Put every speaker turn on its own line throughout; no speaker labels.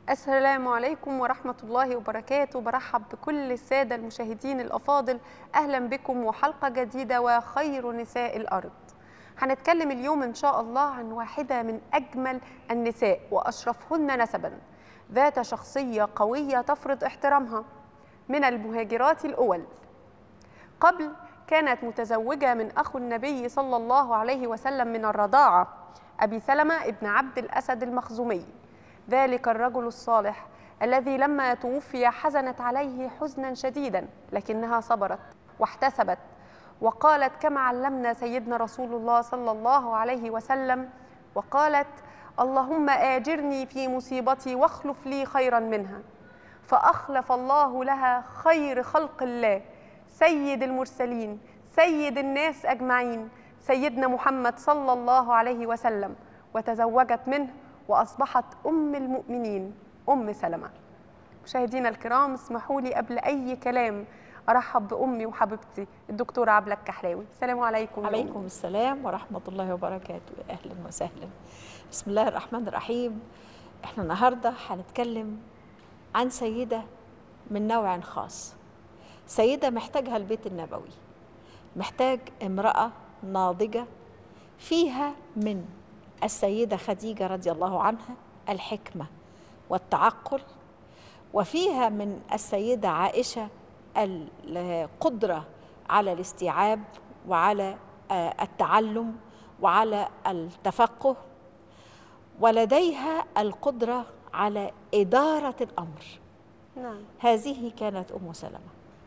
السلام عليكم ورحمة الله وبركاته برحب بكل السادة المشاهدين الأفاضل أهلا بكم وحلقة جديدة وخير نساء الأرض هنتكلم اليوم إن شاء الله عن واحدة من أجمل النساء وأشرفهن نسبا ذات شخصية قوية تفرض احترامها من المهاجرات الأول قبل كانت متزوجة من أخو النبي صلى الله عليه وسلم من الرضاعة أبي سلمة ابن عبد الأسد المخزومي ذلك الرجل الصالح الذي لما توفي حزنت عليه حزنا شديدا لكنها صبرت واحتسبت وقالت كما علمنا سيدنا رسول الله صلى الله عليه وسلم وقالت اللهم آجرني في مصيبتي واخلف لي خيرا منها فأخلف الله لها خير خلق الله سيد المرسلين سيد الناس أجمعين سيدنا محمد صلى الله عليه وسلم وتزوجت منه وأصبحت أم المؤمنين أم سلمة مشاهدينا الكرام اسمحوا لي قبل أي كلام أرحب بأمي وحبيبتي الدكتورة عبلة الكحلاوي السلام عليكم يا أمي.
عليكم السلام ورحمة الله وبركاته أهلا وسهلا بسم الله الرحمن الرحيم احنا النهاردة هنتكلم عن سيدة من نوع خاص سيدة محتاجها البيت النبوي محتاج امرأة ناضجة فيها من السيدة خديجة رضي الله عنها الحكمة والتعقل وفيها من السيدة عائشة القدرة على الاستيعاب وعلى التعلم وعلى التفقه ولديها القدرة على إدارة الأمر
نعم
هذه كانت أم سلمة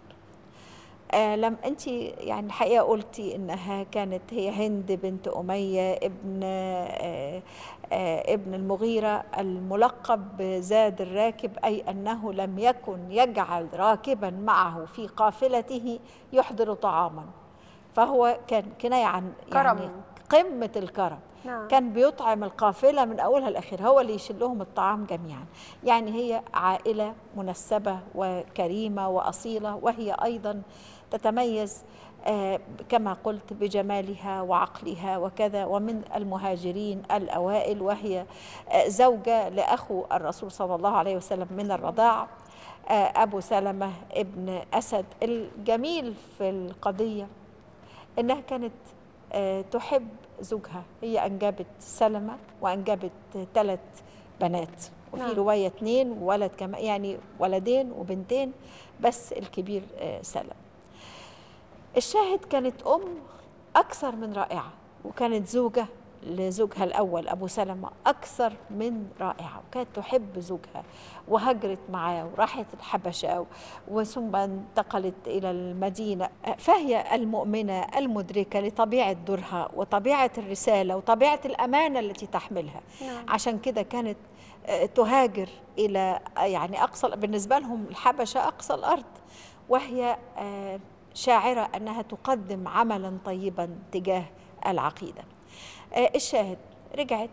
آه لم أنت يعني الحقيقة قلتي إنها كانت هي هند بنت أمية ابن آه آه ابن المغيرة الملقب بزاد الراكب أي أنه لم يكن يجعل راكبا معه في قافلته يحضر طعاما فهو كان كناية عن يعني
كرم.
قمة الكرم
نعم
كان بيطعم القافلة من أولها لآخرها هو اللي يشيل لهم الطعام جميعا يعني هي عائلة منسبة وكريمة وأصيلة وهي أيضا تتميز آه، كما قلت بجمالها وعقلها وكذا ومن المهاجرين الأوائل وهي آه، زوجة لأخو الرسول صلى الله عليه وسلم من الرضاعة آه، أبو سلمة ابن أسد الجميل في القضية إنها كانت آه، تحب زوجها هي أنجبت سلمة وأنجبت ثلاث بنات وفي
نعم.
رواية اثنين وولد كمان يعني ولدين وبنتين بس الكبير آه، سلم الشاهد كانت أم أكثر من رائعة وكانت زوجة لزوجها الأول أبو سلمة أكثر من رائعة وكانت تحب زوجها وهجرت معاه وراحت الحبشة وثم انتقلت إلى المدينة فهي المؤمنة المدركة لطبيعة دورها وطبيعة الرسالة وطبيعة الأمانة التي تحملها
نعم
عشان كده كانت آه، تهاجر إلى آه، يعني أقصى بالنسبة لهم الحبشة أقصى الأرض وهي آه، شاعرة أنها تقدم عملا طيبا تجاه العقيدة آه، الشاهد رجعت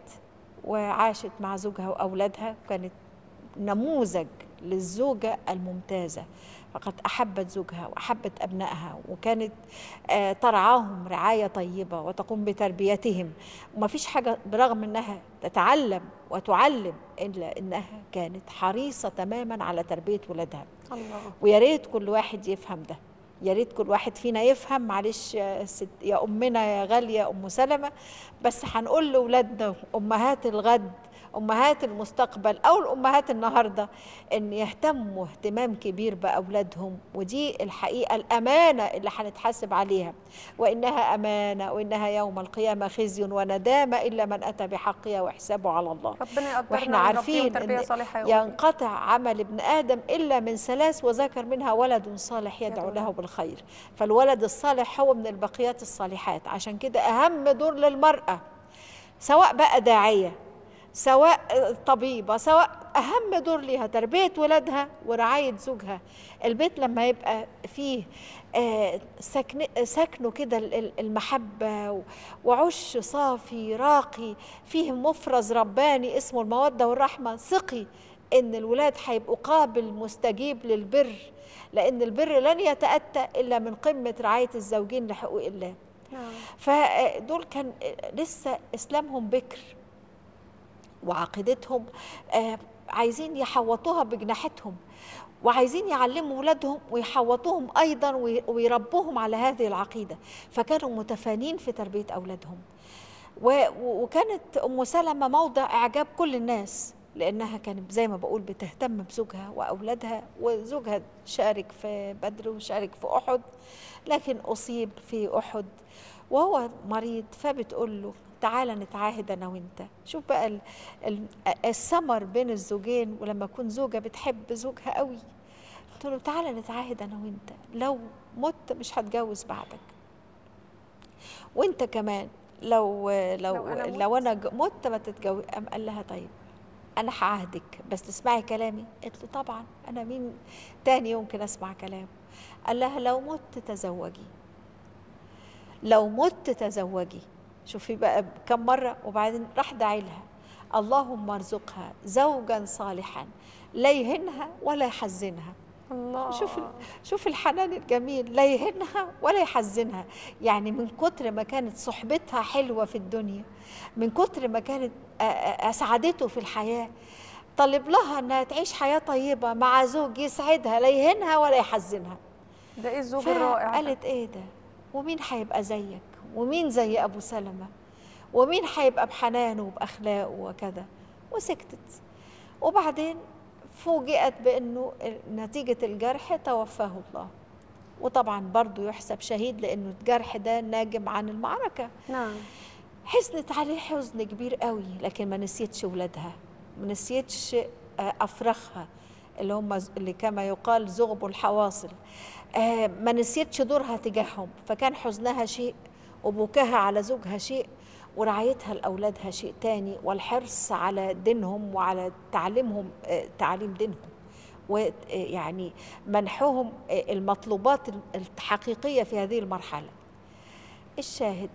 وعاشت مع زوجها وأولادها وكانت نموذج للزوجة الممتازة فقد أحبت زوجها وأحبت أبنائها وكانت آه، ترعاهم رعاية طيبة وتقوم بتربيتهم وما فيش حاجة برغم أنها تتعلم وتعلم إلا أنها كانت حريصة تماما على تربية ولادها
الله
ويا ريت كل واحد يفهم ده يا ريت كل واحد فينا يفهم معلش يا, ست يا امنا يا غاليه ام سلمه بس هنقول لاولادنا امهات الغد امهات المستقبل او الامهات النهارده ان يهتموا اهتمام كبير باولادهم ودي الحقيقه الامانه اللي هنتحاسب عليها وانها امانه وانها يوم القيامه خزي وندامه الا من اتى بحقها وحسابه على الله
ربنا يقدرنا
واحنا
ونربيه
عارفين
تربية
إن
صالحة يا أمي.
ينقطع عمل ابن ادم الا من ثلاث وذكر منها ولد صالح يدعو
يدعو له.
له بالخير فالولد الصالح هو من البقيات الصالحات عشان كده اهم دور للمراه سواء بقى داعيه سواء طبيبه سواء اهم دور ليها تربيه ولادها ورعايه زوجها البيت لما يبقى فيه آه، سكن سكنه كده ال- ال- المحبه و- وعش صافي راقي فيه مفرز رباني اسمه الموده والرحمه ثقي ان الولاد هيبقوا قابل مستجيب للبر لان البر لن يتاتى الا من قمه رعايه الزوجين لحقوق الله
نعم
فدول كان لسه اسلامهم بكر وعقيدتهم آه، عايزين يحوطوها بجناحتهم وعايزين يعلموا ولادهم ويحوطوهم ايضا وي- ويربوهم على هذه العقيده فكانوا متفانين في تربيه اولادهم و- و- وكانت ام سلمه موضع اعجاب كل الناس لانها كانت زي ما بقول بتهتم بزوجها واولادها وزوجها شارك في بدر وشارك في احد لكن اصيب في احد وهو مريض فبتقول له تعالى نتعاهد انا وانت شوف بقى ال- ال- الثمر بين الزوجين ولما يكون زوجه بتحب زوجها قوي قلت له تعالى نتعاهد انا وانت لو مت مش هتجوز بعدك وانت كمان لو لو
لو أنا مت.
لو انا ج- مت ما تتجوز قام قال لها طيب انا هعهدك بس تسمعي كلامي قلت له طبعا انا مين تاني يمكن اسمع كلامه قال لها لو مت تزوجي لو مت تزوجي شوفي بقى كم مرة وبعدين راح داعي لها اللهم ارزقها زوجا صالحا لا يهنها ولا يحزنها
الله
شوف ال- شوف الحنان الجميل لا يهنها ولا يحزنها يعني من كتر ما كانت صحبتها حلوة في الدنيا من كتر ما كانت آ- آ- أسعدته في الحياة طلب لها أنها تعيش حياة طيبة مع زوج يسعدها لا يهنها ولا يحزنها
ده ايه الزوج الرائع ده؟
قالت ايه ده ومين هيبقى زيك ومين زي ابو سلمة ومين هيبقى بحنانه وباخلاقه وكذا وسكتت وبعدين فوجئت بانه نتيجة الجرح توفاه الله وطبعا برضو يحسب شهيد لانه الجرح ده ناجم عن المعركة
نعم
حزنت عليه حزن كبير قوي لكن ما نسيتش ولادها ما نسيتش آه، افراخها اللي هم ز- اللي كما يقال زغب الحواصل آه، ما نسيتش دورها تجاههم فكان حزنها شيء وبكاها على زوجها شيء ورعايتها لأولادها شيء تاني والحرص على دينهم وعلى تعليمهم آه، تعليم دينهم ويعني منحهم آه، المطلوبات الحقيقية في هذه المرحلة الشاهد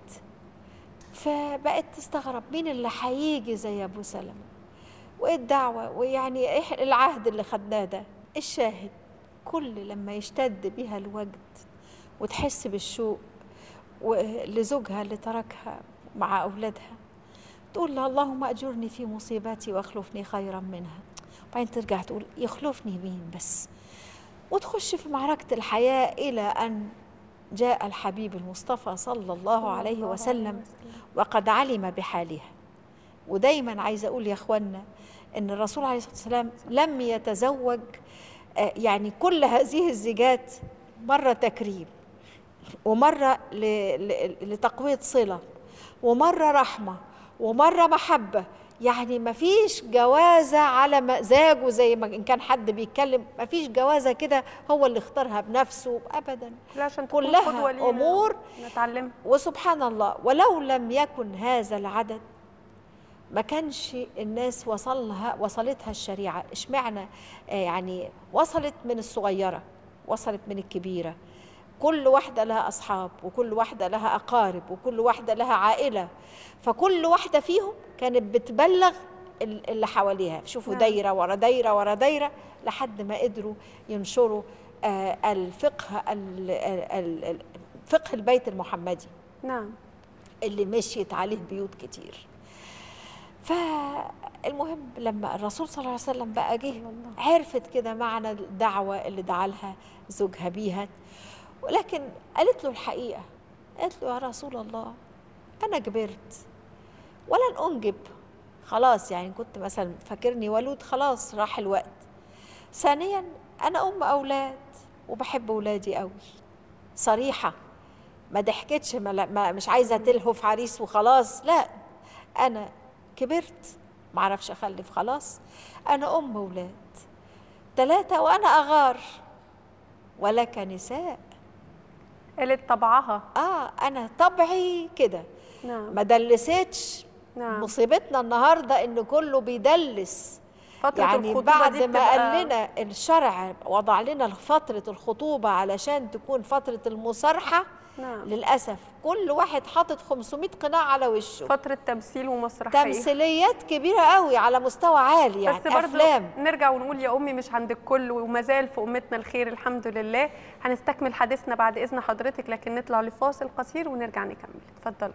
فبقت تستغرب مين اللي هيجي زي ابو سلمة وايه الدعوه ويعني ايه العهد اللي خدناه ده الشاهد كل لما يشتد بها الوجد وتحس بالشوق و- لزوجها اللي تركها مع اولادها تقول لها اللهم اجرني في مصيبتي واخلفني خيرا منها بعدين ترجع تقول يخلفني مين بس وتخش في معركه الحياه الى ان جاء الحبيب المصطفى صلى الله عليه وسلم وقد علم بحالها ودايما عايزه اقول يا اخوانا ان الرسول عليه الصلاه والسلام لم يتزوج آه، يعني كل هذه الزيجات مره تكريم ومره ل- ل- لتقويه صله ومره رحمه ومره محبه يعني ما فيش جوازه على مزاجه زي ما ان كان حد بيتكلم ما فيش جوازه كده هو اللي اختارها بنفسه ابدا
لا عشان تكون
كلها
قدوة لينا
أمور
نتعلمها
وسبحان الله ولو لم يكن هذا العدد ما كانش الناس وصلها وصلتها الشريعة اشمعنى آه، يعني وصلت من الصغيرة وصلت من الكبيرة كل واحدة لها أصحاب وكل واحدة لها أقارب وكل واحدة لها عائلة فكل واحدة فيهم كانت بتبلغ ال- اللي حواليها شوفوا
نعم.
دايرة ورا دايرة ورا دايرة لحد ما قدروا ينشروا آه، الفقه ال- ال- ال- فقه البيت المحمدي
نعم
اللي مشيت عليه بيوت كتير فالمهم لما الرسول صلى الله عليه وسلم بقى جه
الله.
عرفت كده معنى الدعوة اللي دعا لها زوجها بيها ولكن قالت له الحقيقة قالت له يا رسول الله أنا كبرت ولن أنجب خلاص يعني كنت مثلا فاكرني ولود خلاص راح الوقت ثانيا أنا أم أولاد وبحب أولادي قوي صريحة ما ضحكتش ما لا- ما مش عايزة تلهف عريس وخلاص لا أنا كبرت معرفش أخلف خلاص أنا أم أولاد ثلاثة وأنا أغار ولك نساء
قالت طبعها
آه أنا طبعي كده
نعم
ما دلستش
نعم
مصيبتنا النهاردة إن كله بيدلس
فترة
يعني
الخطوبة
بعد
دي
ما
بتبقى-
قال لنا الشرع وضع لنا فترة الخطوبة علشان تكون فترة المصارحة
نعم
للأسف كل واحد حاطط 500 قناع على وشه
فترة تمثيل ومسرحية
تمثيليات كبيرة قوي على مستوى عالي يعني
بس برضه
أفلام
نرجع ونقول يا أمي مش عند الكل وما زال في أمتنا الخير الحمد لله هنستكمل حديثنا بعد إذن حضرتك لكن نطلع لفاصل قصير ونرجع نكمل اتفضلوا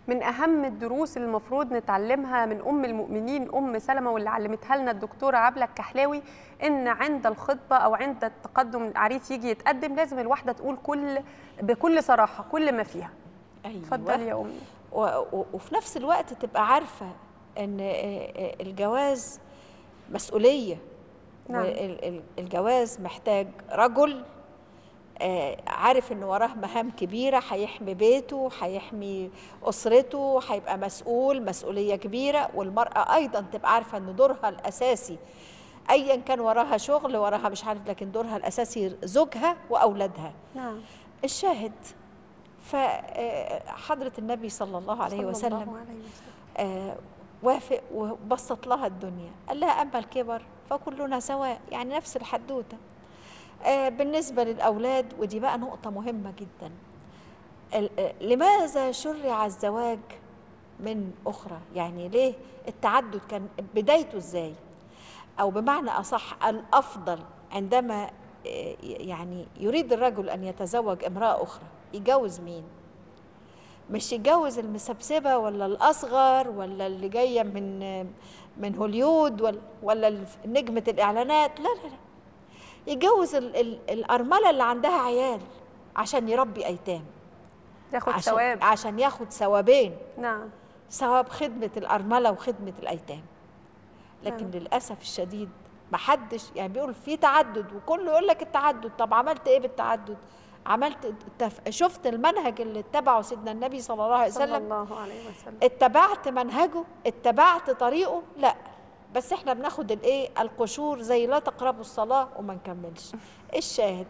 من اهم الدروس اللي المفروض نتعلمها من ام المؤمنين ام سلمة واللي علمتها لنا الدكتوره عبله الكحلاوي ان عند الخطبه او عند التقدم العريس يجي يتقدم لازم الواحده تقول كل بكل صراحه كل ما فيها
أيوة.
اتفضلي يا امي
و- و- وفي نفس الوقت تبقى عارفة أن آه، آه، الجواز مسؤولية
نعم.
والجواز محتاج رجل آه، عارف ان وراه مهام كبيره هيحمي بيته هيحمي اسرته هيبقى مسؤول مسؤوليه كبيره والمراه ايضا تبقى عارفه ان دورها الاساسي ايا كان وراها شغل وراها مش عارف لكن دورها الاساسي زوجها واولادها
نعم
الشاهد فحضرة النبي صلى الله عليه
صلى
وسلم
الله عليه وسلم
آه، وافق وبسط لها الدنيا قال لها أما الكبر فكلنا سواء يعني نفس الحدوتة آه، بالنسبة للأولاد ودي بقى نقطة مهمة جدا ال- آه، لماذا شرع الزواج من أخرى يعني ليه التعدد كان بدايته إزاي أو بمعنى أصح الأفضل عندما آه، يعني يريد الرجل أن يتزوج امرأة أخرى يجوز مين مش يتجوز المسبسبة ولا الأصغر ولا اللي جاية من من هوليود ولا ولا نجمة الإعلانات لا لا لا يتجوز ال- ال- الأرملة اللي عندها عيال عشان يربي أيتام
ياخد
عشان,
ثواب
عشان ياخد ثوابين
نعم
ثواب خدمة الأرملة وخدمة الأيتام لكن
نعم.
للأسف الشديد محدش يعني بيقول في تعدد وكله يقول لك التعدد طب عملت ايه بالتعدد عملت التف- شفت المنهج اللي اتبعه سيدنا النبي صلى الله عليه
صلى
وسلم
الله عليه وسلم
اتبعت منهجه اتبعت طريقه لا بس احنا بناخد الايه القشور زي لا تقربوا الصلاه وما نكملش الشاهد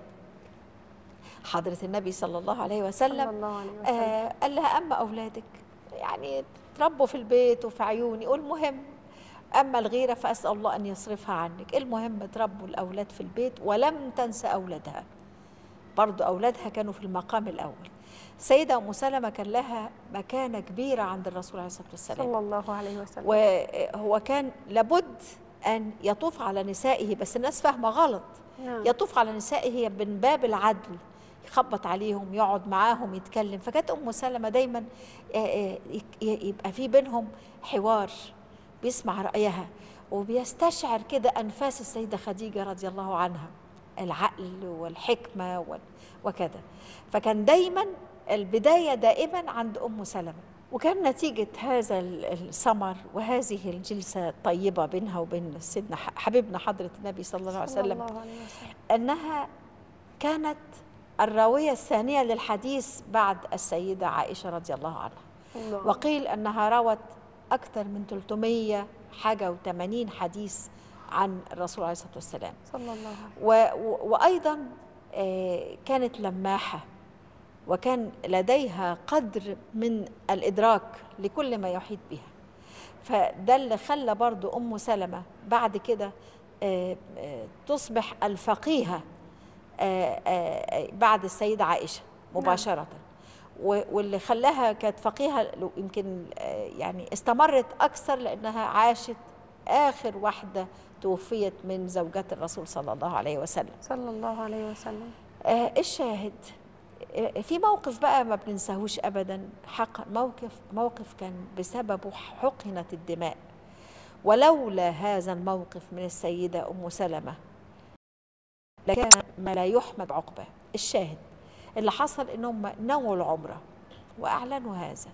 حضره النبي صلى الله عليه
صلى
وسلم
الله عليه وسلم
آه قال لها اما اولادك يعني تربوا في البيت وفي عيوني والمهم اما الغيره فاسال الله ان يصرفها عنك المهم تربوا الاولاد في البيت ولم تنسى اولادها برضو اولادها كانوا في المقام الاول سيدة أم سلمة كان لها مكانة كبيرة عند الرسول عليه الصلاة والسلام
صلى الله عليه وسلم
وهو كان لابد أن يطوف على نسائه بس الناس فاهمة غلط
نعم.
يطوف على نسائه من باب العدل يخبط عليهم يقعد معاهم يتكلم فكانت ام سلمه دايما آه، آه، يك- ي- يبقى في بينهم حوار بيسمع رايها وبيستشعر كده انفاس السيده خديجه رضي الله عنها العقل والحكمه وال- وكذا فكان دايما البدايه دائما عند ام سلمه وكان نتيجة هذا ال- الثمر وهذه الجلسة الطيبة بينها وبين سيدنا ح- حبيبنا حضرة النبي صلى الله عليه
صلى
وسلم
الله عليه وسلم
أنها كانت الراوية الثانية للحديث بعد السيدة عائشة رضي الله عنها
الله.
وقيل أنها روت أكثر من 300 حاجة و80 حديث عن الرسول عليه الصلاة والسلام
صلى الله عليه
و و وأيضا آه، كانت لماحة وكان لديها قدر من الإدراك لكل ما يحيط بها فده اللي خلى برضو أم سلمة بعد كده آه، آه، تصبح الفقيهة آه، آه، بعد السيدة عائشة مباشرة و- واللي خلاها كانت فقيهة لو- يمكن آه، يعني استمرت أكثر لأنها عاشت آخر واحدة توفيت من زوجات الرسول صلى الله عليه وسلم
صلى الله عليه وسلم
آه، الشاهد آه، في موقف بقى ما بننساهوش ابدا حق موقف موقف كان بسببه حقنت الدماء ولولا هذا الموقف من السيده ام سلمه لكان ما لا يحمد عقبه الشاهد اللي حصل انهم نووا العمره واعلنوا هذا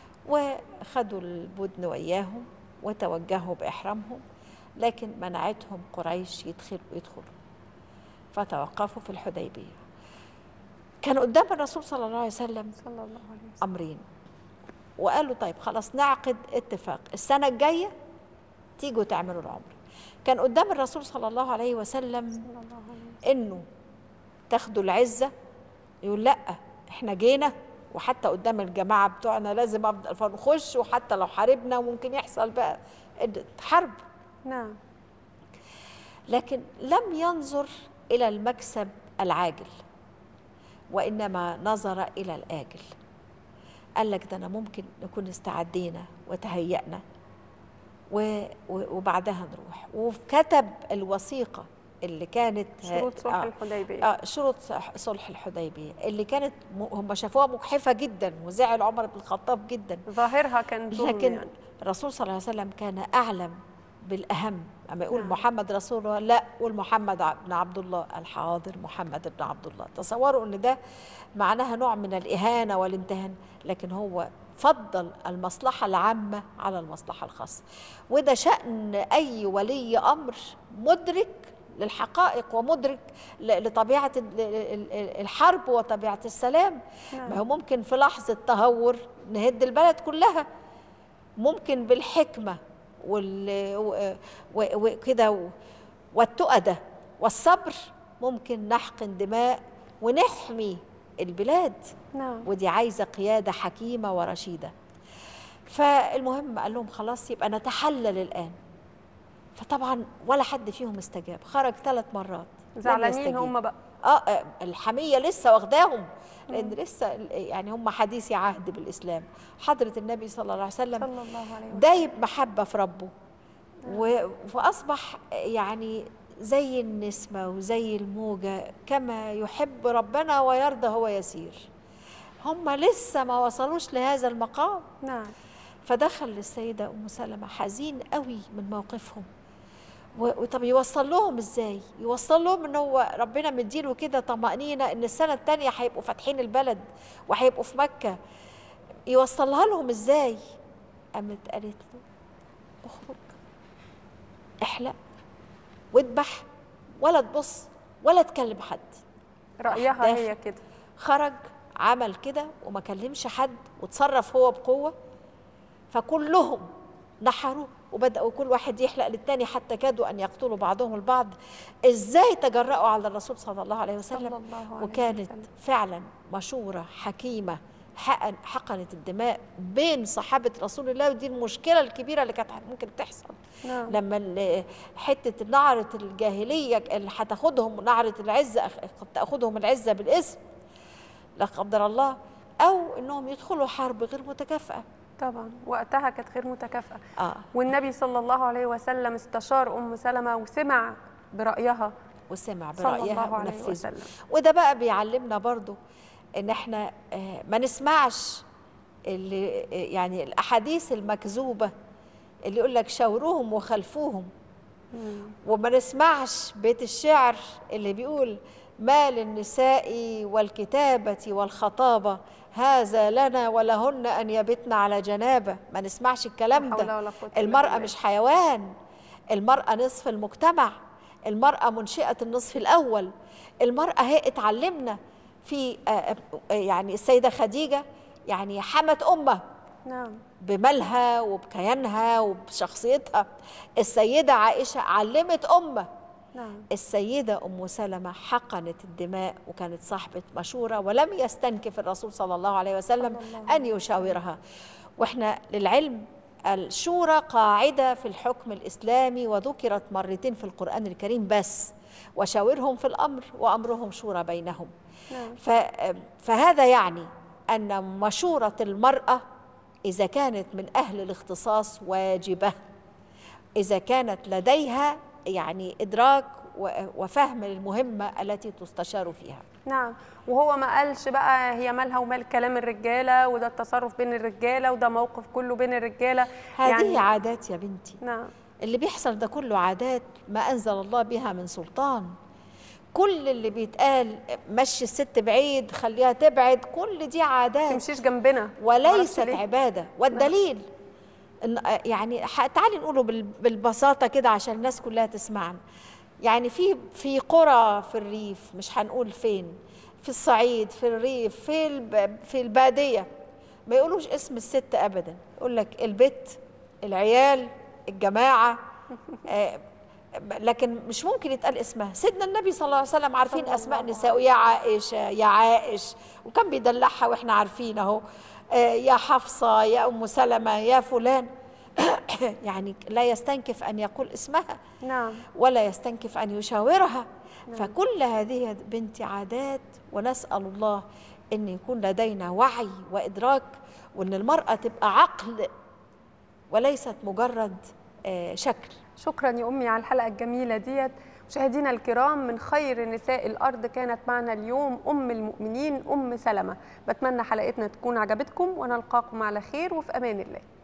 وخدوا البدن وإياهم وتوجهوا بإحرامهم لكن منعتهم قريش يدخلوا يدخلوا فتوقفوا في الحديبية كان قدام الرسول صلى الله عليه وسلم
صلى الله عليه وسلم
أمرين وقالوا طيب خلاص نعقد اتفاق السنة الجاية تيجوا تعملوا العمرة كان قدام الرسول صلى الله عليه وسلم
صلى الله عليه وسلم
انه تاخدوا العزه يقول لا احنا جينا وحتى قدام الجماعه بتوعنا لازم افضل فنخش وحتى لو حاربنا وممكن يحصل بقى حرب
نعم
لكن لم ينظر الى المكسب العاجل وانما نظر الى الاجل قال لك ده انا ممكن نكون استعدينا وتهيأنا و- و- وبعدها نروح وكتب الوثيقه اللي كانت
شروط صلح
آه،
الحديبيه
آه شروط صلح الحديبيه اللي كانت م- هم شافوها مجحفه جدا وزعل عمر بن الخطاب جدا
ظاهرها كان ظلم
لكن
يعني.
الرسول صلى الله عليه وسلم كان اعلم بالاهم اما يقول
نعم.
محمد رسول الله لا قول محمد ع- بن عبد الله الحاضر محمد بن عبد الله تصوروا ان ده معناها نوع من الاهانه والامتهان لكن هو فضل المصلحه العامه على المصلحه الخاصه وده شان اي ولي امر مدرك للحقائق ومدرك ل- لطبيعه ال- ال- ال- الحرب وطبيعه السلام ما هو ممكن في لحظه تهور نهد البلد كلها ممكن بالحكمة وال و- و- وكده و- والتؤدة والصبر ممكن نحقن دماء ونحمي البلاد
نعم
ودي عايزة قيادة حكيمة ورشيدة فالمهم قال لهم خلاص يبقى نتحلل الآن فطبعا ولا حد فيهم استجاب خرج ثلاث مرات لم
زعلانين
يستجيب.
هم بقى
اه آه، الحميه لسه واخداهم لان لسه يعني هم حديثي عهد بالاسلام حضره النبي صلى الله عليه وسلم
صلى الله عليه وسلم
دايب محبه في ربه و- فاصبح يعني زي النسمه وزي الموجه كما يحب ربنا ويرضى هو يسير هم لسه ما وصلوش لهذا المقام
نعم
فدخل السيدة أم سلمة حزين قوي من موقفهم و- وطب يوصل لهم ازاي يوصل لهم ان هو ربنا مديله كده طمأنينة ان السنة التانية هيبقوا فاتحين البلد وهيبقوا في مكة يوصلها لهم ازاي قامت قالت له اخرج احلق واذبح ولا تبص ولا تكلم حد
رايها
داخل.
هي كده
خرج عمل كده وما كلمش حد وتصرف هو بقوة فكلهم نحروا وبدأوا كل واحد يحلق للتاني حتى كادوا أن يقتلوا بعضهم البعض إزاي تجرأوا على الرسول صلى الله عليه
صلى
وسلم
الله عليه
وكانت
وسلم.
فعلا مشورة حكيمة حقن حقنت الدماء بين صحابة رسول الله ودي المشكلة الكبيرة اللي كانت ممكن تحصل
نعم
لما ال- حته نعره الجاهليه اللي هتاخدهم نعره العزه أخ- قد تاخدهم العزه بالاسم لا قدر الله او انهم يدخلوا حرب غير متكافئه
طبعا وقتها كانت غير متكافئه
اه
والنبي صلى الله عليه وسلم استشار ام سلمه وسمع برايها
وسمع
صلى
برايها
الله عليه
ونفذه
وسلم
وده بقى بيعلمنا برضو ان احنا آه، ما نسمعش اللي يعني الاحاديث المكذوبه اللي يقول لك شاوروهم وخلفوهم
مم.
وما نسمعش بيت الشعر اللي بيقول ما للنساء والكتابة والخطابة هذا لنا ولهن أن يبتن على جنابة ما نسمعش الكلام
لا حول
ده
ولا قوة إلا
المرأة
بالله.
مش حيوان المرأة نصف المجتمع المرأة منشئة النصف الأول المرأة هي اتعلمنا في آه، آه، يعني السيدة خديجة يعني حمت أمة
نعم
بمالها وبكيانها وبشخصيتها السيدة عائشة علمت أمة
نعم
السيدة أم سلمة حقنت الدماء وكانت صاحبة مشورة ولم يستنكف الرسول صلى الله عليه وسلم
صلى الله
أن يشاورها وإحنا للعلم الشورى قاعدة في الحكم الإسلامي وذكرت مرتين في القرآن الكريم بس وشاورهم في الأمر وأمرهم شورى بينهم
نعم
ف- فهذا يعني أن مشورة المرأة إذا كانت من أهل الاختصاص واجبة إذا كانت لديها يعني إدراك و- وفهم المهمة التي تستشار فيها
نعم وهو ما قالش بقى هي مالها ومال كلام الرجاله وده التصرف بين الرجاله وده موقف كله بين الرجاله
هذه
يعني
عادات يا بنتي
نعم
اللي بيحصل ده كله عادات ما أنزل الله بها من سلطان كل اللي بيتقال مشي الست بعيد خليها تبعد كل دي عادات
تمشيش جنبنا معرفش
وليست
ليه.
عبادة والدليل إن يعني ح- تعالي نقوله بال- بالبساطة كده عشان الناس كلها تسمعنا يعني في في قرى في الريف مش هنقول فين في الصعيد في الريف في الب- في البادية ما يقولوش اسم الست أبدا يقول لك البت العيال الجماعة آه، لكن مش ممكن يتقال اسمها سيدنا النبي صلى الله عليه وسلم عارفين
صلى
اسماء
الله
نساء يا عائشه يا عائش وكان بيدلعها واحنا عارفين اهو آه، يا حفصه يا ام سلمه يا فلان يعني لا يستنكف ان يقول اسمها
نعم
ولا يستنكف ان يشاورها فكل هذه يا بنتي عادات ونسال الله ان يكون لدينا وعي وادراك وان المراه تبقى عقل وليست مجرد آه، شكل
شكرا يا امي على الحلقه الجميله ديت مشاهدينا الكرام من خير نساء الأرض كانت معنا اليوم أم المؤمنين أم سلمة بتمنى حلقتنا تكون عجبتكم ونلقاكم على خير وفي أمان الله